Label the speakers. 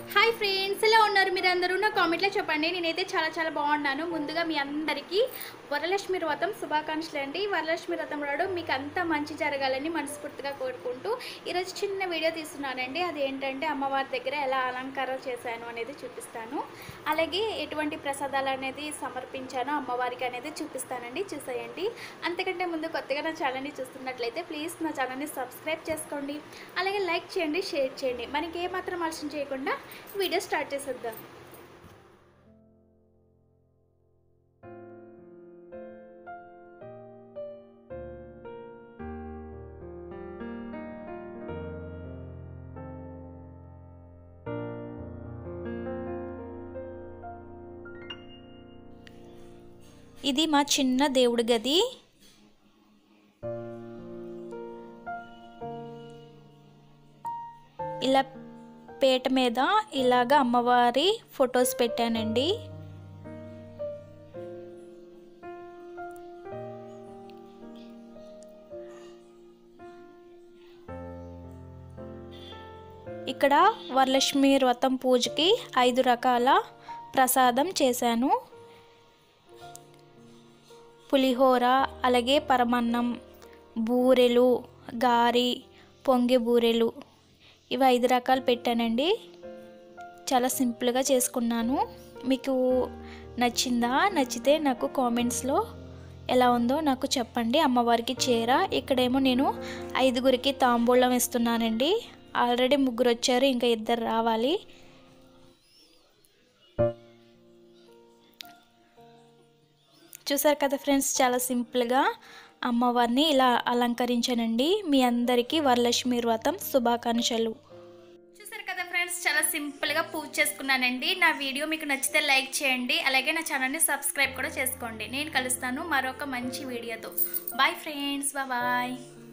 Speaker 1: hi friends ఎలా ఉన్నారు మీరు అందరూ నా కామెంట్లో చెప్పండి నేనైతే చాలా చాలా బాగున్నాను ముందుగా మీ అందరికీ వరలక్ష్మి వ్రతం శుభాకాంక్షలు అండి వరలక్ష్మి వ్రతం రాడు మీకు అంతా మంచి జరగాలని మనస్ఫూర్తిగా కోరుకుంటూ ఈరోజు చిన్న వీడియో తీస్తున్నానండి అది ఏంటంటే అమ్మవారి దగ్గర ఎలా అలంకారం చేశాను అనేది చూపిస్తాను అలాగే ఎటువంటి ప్రసాదాలు అనేది సమర్పించానో అమ్మవారికి అనేది చూపిస్తానండి చూసేయండి అంతకంటే ముందు కొత్తగా నా ఛానల్ని చూస్తున్నట్లయితే ప్లీజ్ నా ఛానల్ని సబ్స్క్రైబ్ చేసుకోండి అలాగే లైక్ చేయండి షేర్ చేయండి మనకి ఏమాత్రం ఆలస్యం చేయకుండా వీడియో స్టార్ట్ చేసేద్దాం ఇది మా చిన్న దేవుడి గది ఇలా పీట మీద ఇలాగ అమ్మవారి ఫొటోస్ పెట్టానండి ఇక్కడ వరలక్ష్మి వ్రతం పూజకి ఐదు రకాల ప్రసాదం చేశాను పులిహోర అలాగే పరమన్నం బూరెలు గారి పొంగి బూరెలు ఇవి ఐదు రకాలు పెట్టానండి చాలా సింపుల్గా చేసుకున్నాను మీకు నచ్చిందా నచ్చితే నాకు కామెంట్స్లో ఎలా ఉందో నాకు చెప్పండి అమ్మవారికి చీర ఇక్కడేమో నేను ఐదుగురికి తాంబూలం ఇస్తున్నానండి ఆల్రెడీ ముగ్గురు వచ్చారు ఇంకా ఇద్దరు రావాలి చూసారు కదా ఫ్రెండ్స్ చాలా సింపుల్గా అమ్మవారిని ఇలా అలంకరించానండి మీ అందరికీ వరలక్ష్మి వ్రతం శుభాకాంక్షలు చూసారు కదా ఫ్రెండ్స్ చాలా సింపుల్గా పూజ చేసుకున్నానండి నా వీడియో మీకు నచ్చితే లైక్ చేయండి అలాగే నా ఛానల్ని సబ్స్క్రైబ్ కూడా చేసుకోండి నేను కలుస్తాను మరొక మంచి వీడియోతో బాయ్ ఫ్రెండ్స్ బాయ్